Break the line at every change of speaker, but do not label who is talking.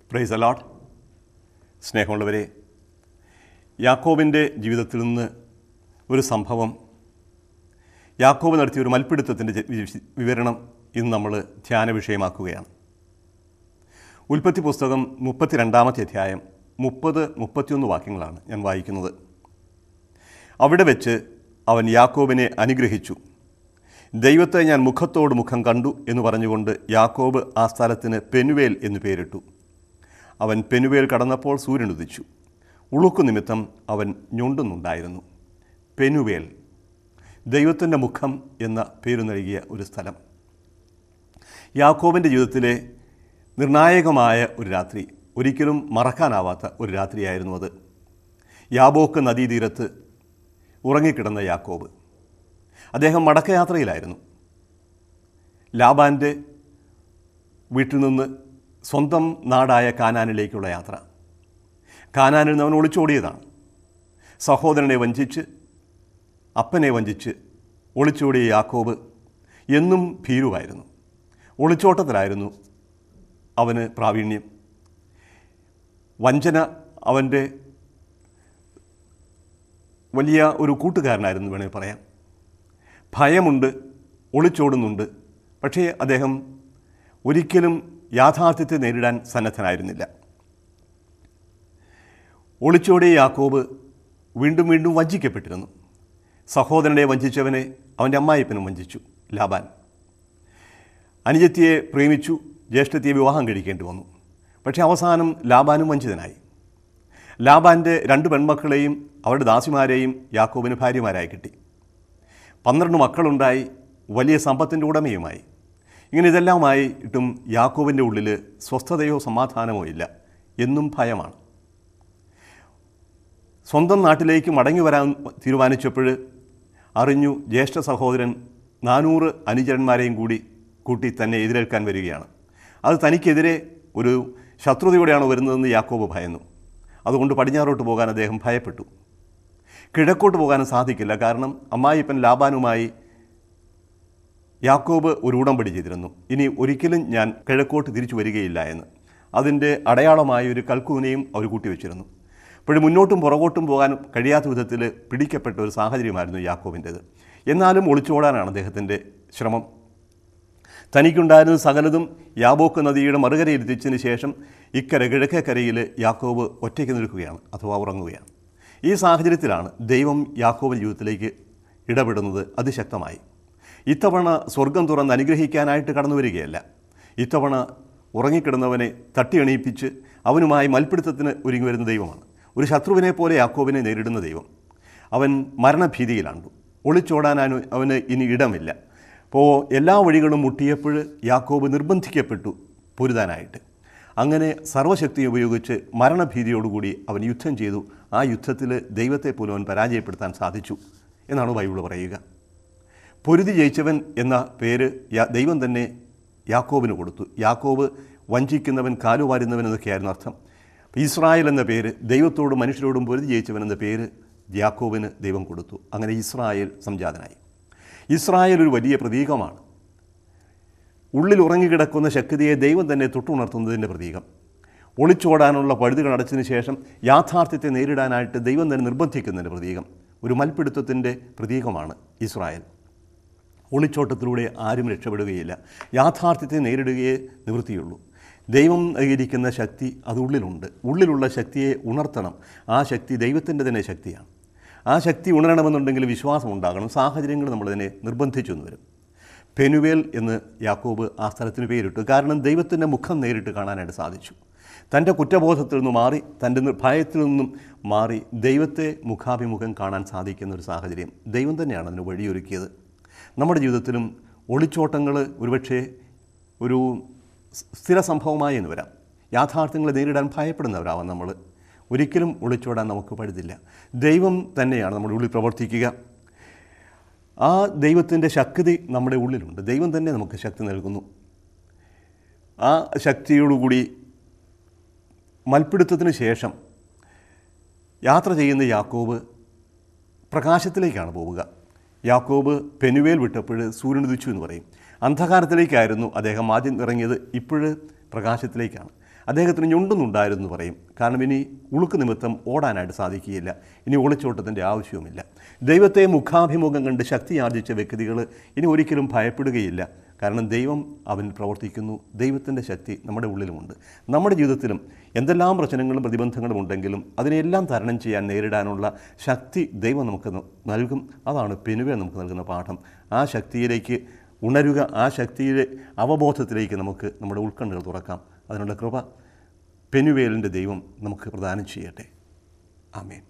price allot സ്നേഹമുള്ളവരെ യാക്കോബിൻ്റെ ജീവിതത്തിൽ നിന്ന് ഒരു സംഭവം യാക്കോബ് നടത്തിയ ഒരു മൽപ്പിടുത്തത്തിൻ്റെ ജ- വി- വിവരണം ഇന്ന് നമ്മൾ ധ്യാന വിഷയമാക്കുകയാണ് ഉൽപ്പത്തി പുസ്തകം മുപ്പത്തിരണ്ടാമത്തെ അധ്യായം മുപ്പത് മുപ്പത്തിയൊന്ന് വാക്യങ്ങളാണ് ഞാൻ വായിക്കുന്നത് അവിടെ വെച്ച് അവൻ യാക്കോബിനെ അനുഗ്രഹിച്ചു ദൈവത്തെ ഞാൻ മുഖത്തോട് മുഖം കണ്ടു എന്ന് പറഞ്ഞുകൊണ്ട് യാക്കോബ് ആ സ്ഥലത്തിന് പെനുവേൽ എന്ന് പേരിട്ടു അവൻ പെനുവേൽ കടന്നപ്പോൾ സൂര്യൻ ഉദിച്ചു ഉളുക്കു നിമിത്തം അവൻ ഞൊണ്ടുന്നുണ്ടായിരുന്നു പെനുവേൽ ദൈവത്തിൻ്റെ മുഖം എന്ന പേര് നൽകിയ ഒരു സ്ഥലം യാക്കോബിൻ്റെ ജീവിതത്തിലെ നിർണായകമായ ഒരു രാത്രി ഒരിക്കലും മറക്കാനാവാത്ത ഒരു രാത്രിയായിരുന്നു അത് യാബോക്ക് നദീതീരത്ത് ഉറങ്ങിക്കിടന്ന യാക്കോബ് അദ്ദേഹം മടക്കയാത്രയിലായിരുന്നു ലാബാൻ്റെ വീട്ടിൽ നിന്ന് സ്വന്തം നാടായ കാനാനിലേക്കുള്ള യാത്ര കാനാനിൽ നിന്ന് അവൻ ഒളിച്ചോടിയതാണ് സഹോദരനെ വഞ്ചിച്ച് അപ്പനെ വഞ്ചിച്ച് ഒളിച്ചോടിയ യാക്കോബ് എന്നും ഭീരുവായിരുന്നു ഒളിച്ചോട്ടത്തിലായിരുന്നു അവന് പ്രാവീണ്യം വഞ്ചന അവൻ്റെ വലിയ ഒരു കൂട്ടുകാരനായിരുന്നു വേണമെങ്കിൽ പറയാം ഭയമുണ്ട് ഒളിച്ചോടുന്നുണ്ട് പക്ഷേ അദ്ദേഹം ഒരിക്കലും യാഥാർത്ഥ്യത്തെ നേരിടാൻ സന്നദ്ധനായിരുന്നില്ല ഒളിച്ചോടിയ യാക്കോബ് വീണ്ടും വീണ്ടും വഞ്ചിക്കപ്പെട്ടിരുന്നു സഹോദരനെ വഞ്ചിച്ചവനെ അവൻ്റെ അമ്മായിപ്പനും വഞ്ചിച്ചു ലാബാൻ അനുജത്തിയെ പ്രേമിച്ചു ജ്യേഷ്ഠത്തിയെ വിവാഹം കഴിക്കേണ്ടി വന്നു പക്ഷേ അവസാനം ലാബാനും വഞ്ചിതനായി ലാബാൻ്റെ രണ്ട് പെൺമക്കളെയും അവരുടെ ദാസിമാരെയും യാക്കോബിന് ഭാര്യമാരായി കിട്ടി പന്ത്രണ്ട് മക്കളുണ്ടായി വലിയ സമ്പത്തിൻ്റെ ഉടമയുമായി ഇങ്ങനെ ഇതെല്ലാമായി ഇട്ടും യാക്കോബിൻ്റെ ഉള്ളിൽ സ്വസ്ഥതയോ സമാധാനമോ ഇല്ല എന്നും ഭയമാണ് സ്വന്തം നാട്ടിലേക്ക് മടങ്ങി വരാൻ തീരുമാനിച്ചപ്പോൾ അറിഞ്ഞു ജ്യേഷ്ഠ സഹോദരൻ നാനൂറ് അനുചരന്മാരെയും കൂടി കൂട്ടി തന്നെ എതിരേൽക്കാൻ വരികയാണ് അത് തനിക്കെതിരെ ഒരു ശത്രുതയോടെയാണ് വരുന്നതെന്ന് യാക്കോബ് ഭയന്നു അതുകൊണ്ട് പടിഞ്ഞാറോട്ട് പോകാൻ അദ്ദേഹം ഭയപ്പെട്ടു കിഴക്കോട്ട് പോകാനും സാധിക്കില്ല കാരണം അമ്മായിപ്പൻ ലാബാനുമായി യാക്കോബ് ഒരു ഉടമ്പടി ചെയ്തിരുന്നു ഇനി ഒരിക്കലും ഞാൻ കിഴക്കോട്ട് തിരിച്ചു വരികയില്ല എന്ന് അതിൻ്റെ അടയാളമായ ഒരു കൽക്കൂനയും അവർ കൂട്ടിവെച്ചിരുന്നു അപ്പോഴും മുന്നോട്ടും പുറകോട്ടും പോകാൻ കഴിയാത്ത വിധത്തിൽ പിടിക്കപ്പെട്ട ഒരു സാഹചര്യമായിരുന്നു യാക്കോബിൻ്റേത് എന്നാലും ഒളിച്ചോടാനാണ് അദ്ദേഹത്തിൻ്റെ ശ്രമം തനിക്കുണ്ടായിരുന്ന സകലതും യാബോക്ക് നദിയുടെ മറുകരയിൽ എത്തിച്ചതിന് ശേഷം ഇക്കര കിഴക്കേക്കരയിൽ യാക്കോബ് ഒറ്റയ്ക്ക് നിൽക്കുകയാണ് അഥവാ ഉറങ്ങുകയാണ് ഈ സാഹചര്യത്തിലാണ് ദൈവം യാക്കോബ് ജീവിതത്തിലേക്ക് ഇടപെടുന്നത് അതിശക്തമായി ഇത്തവണ സ്വർഗം തുറന്ന് അനുഗ്രഹിക്കാനായിട്ട് കടന്നു വരികയല്ല ഇത്തവണ ഉറങ്ങിക്കിടന്നവനെ തട്ടിയണീപ്പിച്ച് അവനുമായി മൽപ്പിടുത്തത്തിന് ഒരുങ്ങി വരുന്ന ദൈവമാണ് ഒരു ശത്രുവിനെ പോലെ യാക്കോബിനെ നേരിടുന്ന ദൈവം അവൻ മരണഭീതിയിലാണ് ഒളിച്ചോടാൻ അവന് അവന് ഇനി ഇടമില്ല അപ്പോൾ എല്ലാ വഴികളും മുട്ടിയപ്പോൾ യാക്കോബ് നിർബന്ധിക്കപ്പെട്ടു പൊരുതാനായിട്ട് അങ്ങനെ സർവശക്തി ഉപയോഗിച്ച് മരണഭീതിയോടുകൂടി അവൻ യുദ്ധം ചെയ്തു ആ യുദ്ധത്തിൽ ദൈവത്തെ പോലും അവൻ പരാജയപ്പെടുത്താൻ സാധിച്ചു എന്നാണ് ബൈബിൾ പറയുക പൊരുതി ജയിച്ചവൻ എന്ന പേര് യാ- ദൈവം തന്നെ യാക്കോബിന് കൊടുത്തു യാക്കോബ് വഞ്ചിക്കുന്നവൻ കാലുവാരുന്നവൻ എന്നൊക്കെയായിരുന്നു അർത്ഥം ഇസ്രായേൽ എന്ന പേര് ദൈവത്തോടും മനുഷ്യരോടും പൊരുതി ജയിച്ചവൻ എന്ന പേര് യാക്കോബിന് ദൈവം കൊടുത്തു അങ്ങനെ ഇസ്രായേൽ സംജാതനായി ഇസ്രായേൽ ഒരു വലിയ പ്രതീകമാണ് ഉള്ളിൽ ഉറങ്ങിക്കിടക്കുന്ന ശക്തിയെ ദൈവം തന്നെ തൊട്ടുണർത്തുന്നതിൻ്റെ പ്രതീകം ഒളിച്ചോടാനുള്ള പഴുതുകൾ അടച്ചതിന് ശേഷം യാഥാർത്ഥ്യത്തെ നേരിടാനായിട്ട് ദൈവം തന്നെ നിർബന്ധിക്കുന്നതിൻ്റെ പ്രതീകം ഒരു മൽപ്പിടുത്തത്തിൻ്റെ പ്രതീകമാണ് ഇസ്രായേൽ ഒളിച്ചോട്ടത്തിലൂടെ ആരും രക്ഷപ്പെടുകയില്ല യാഥാർത്ഥ്യത്തെ നേരിടുകയേ നിവൃത്തിയുള്ളൂ ദൈവം നൽകിയിരിക്കുന്ന ശക്തി അത് ഉള്ളിലുണ്ട് ഉള്ളിലുള്ള ശക്തിയെ ഉണർത്തണം ആ ശക്തി ദൈവത്തിൻ്റെ തന്നെ ശക്തിയാണ് ആ ശക്തി ഉണരണമെന്നുണ്ടെങ്കിൽ വിശ്വാസം ഉണ്ടാകണം സാഹചര്യങ്ങൾ നമ്മളതിനെ നിർബന്ധിച്ചു എന്ന് വരും പെനുവേൽ എന്ന് യാക്കോബ് ആ സ്ഥലത്തിന് പേരിട്ടു കാരണം ദൈവത്തിൻ്റെ മുഖം നേരിട്ട് കാണാനായിട്ട് സാധിച്ചു തൻ്റെ കുറ്റബോധത്തിൽ നിന്ന് മാറി തൻ്റെ നിർ- ഭയത്തിൽ നിന്നും മാറി ദൈവത്തെ മുഖാഭിമുഖം കാണാൻ സാധിക്കുന്ന ഒരു സാഹചര്യം ദൈവം തന്നെയാണ് അതിന് വഴിയൊരുക്കിയത് നമ്മുടെ ജീവിതത്തിലും ഒളിച്ചോട്ടങ്ങൾ ഒരുപക്ഷെ ഒരു സ് സ്ഥിര സംഭവമായി എന്ന് വരാം യാഥാർത്ഥ്യങ്ങളെ നേരിടാൻ ഭയപ്പെടുന്നവരാവാം നമ്മൾ ഒരിക്കലും ഒളിച്ചോടാൻ നമുക്ക് പഴുതില്ല ദൈവം തന്നെയാണ് നമ്മുടെ ഉള്ളിൽ പ്രവർത്തിക്കുക ആ ദൈവത്തിൻ്റെ ശക്തി നമ്മുടെ ഉള്ളിലുണ്ട് ദൈവം തന്നെ നമുക്ക് ശക്തി നൽകുന്നു ആ ശക്തിയോടുകൂടി മൽപ്പിടുത്തത്തിന് ശേഷം യാത്ര ചെയ്യുന്ന യാക്കോബ് പ്രകാശത്തിലേക്കാണ് പോവുക യാക്കോബ് പെനുവേൽ വിട്ടപ്പോൾ സൂര്യൻ ഉദിച്ചു എന്ന് പറയും അന്ധകാരത്തിലേക്കായിരുന്നു അദ്ദേഹം ആദ്യം ഇറങ്ങിയത് ഇപ്പോഴ് പ്രകാശത്തിലേക്കാണ് അദ്ദേഹത്തിന് ഞൊണ്ടുന്നുണ്ടായിരുന്നു എന്ന് പറയും കാരണം ഇനി ഉളുക്ക് നിമിത്തം ഓടാനായിട്ട് സാധിക്കുകയില്ല ഇനി ഒളിച്ചോട്ടത്തിൻ്റെ ആവശ്യവുമില്ല ദൈവത്തെ മുഖാഭിമുഖം കണ്ട് ശക്തി ആർജിച്ച വ്യക്തികൾ ഇനി ഒരിക്കലും ഭയപ്പെടുകയില്ല കാരണം ദൈവം അവൻ പ്രവർത്തിക്കുന്നു ദൈവത്തിൻ്റെ ശക്തി നമ്മുടെ ഉള്ളിലുമുണ്ട് നമ്മുടെ ജീവിതത്തിലും എന്തെല്ലാം പ്രശ്നങ്ങളും പ്രതിബന്ധങ്ങളും ഉണ്ടെങ്കിലും അതിനെല്ലാം തരണം ചെയ്യാൻ നേരിടാനുള്ള ശക്തി ദൈവം നമുക്ക് ന- നൽകും അതാണ് പെനുവെ നമുക്ക് നൽകുന്ന പാഠം ആ ശക്തിയിലേക്ക് ഉണരുക ആ ശക്തിയിലെ അവബോധത്തിലേക്ക് നമുക്ക് നമ്മുടെ ഉൾക്കണ്ണുകൾ തുറക്കാം അതിനുള്ള കൃപ പെനുവേലിൻ്റെ ദൈവം നമുക്ക് പ്രദാനം ചെയ്യട്ടെ ആമേൻ